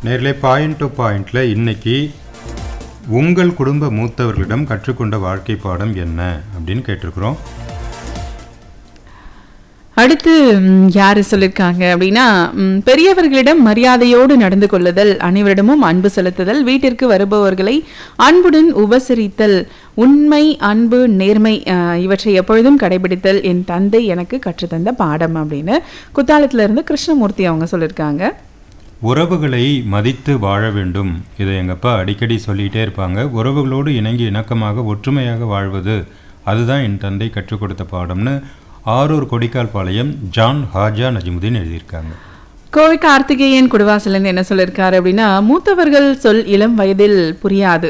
நேரிலே point to பாயிண்டில் இன்னைக்கு உங்கள் குடும்ப மூத்தவர்களிடம் கற்றுக்கொண்ட வாழ்க்கை பாடம் என்ன அப்படின்னு கேட்டிருக்கிறோம் அடுத்து ம், யாரு சொல்லியிருக்காங்க அப்படின்னா ம், பெரியவர்களிடம் மரியாதையோடு நடந்து கொள்ளுதல் அனைவரிடமும் அன்பு செலுத்துதல் வீட்டிற்கு வருபவர்களை அன்புடன் உபசரித்தல் உண்மை அன்பு நேர்மை அஹ், இவற்றை எப்பொழுதும் கடைபிடித்தல் என் தந்தை எனக்கு கற்றுத்தந்த பாடம் அப்படின்னு குத்தாலத்துல இருந்து கிருஷ்ணமூர்த்தி அவங்க சொல்லியிருக்காங்க உறவுகளை மதித்து வாழ வேண்டும் இதை எங்கள் அப்பா அடிக்கடி சொல்லிகிட்டே இருப்பாங்க உறவுகளோடு இணங்கி இணக்கமாக ஒற்றுமையாக வாழ்வது அதுதான் என் தந்தை கற்றுக் கொடுத்த பாடம்னு ஆரூர் கொடிக்கால் பாளையம் ஜான் ஹாஜா நஜிமுதீன் எழுதியிருக்காங்க கோவை கார்த்திகேயன் குடுவாசலன் என்ன சொல்லியிருக்காரு அப்படின்னா மூத்தவர்கள் சொல் இளம் வயதில் புரியாது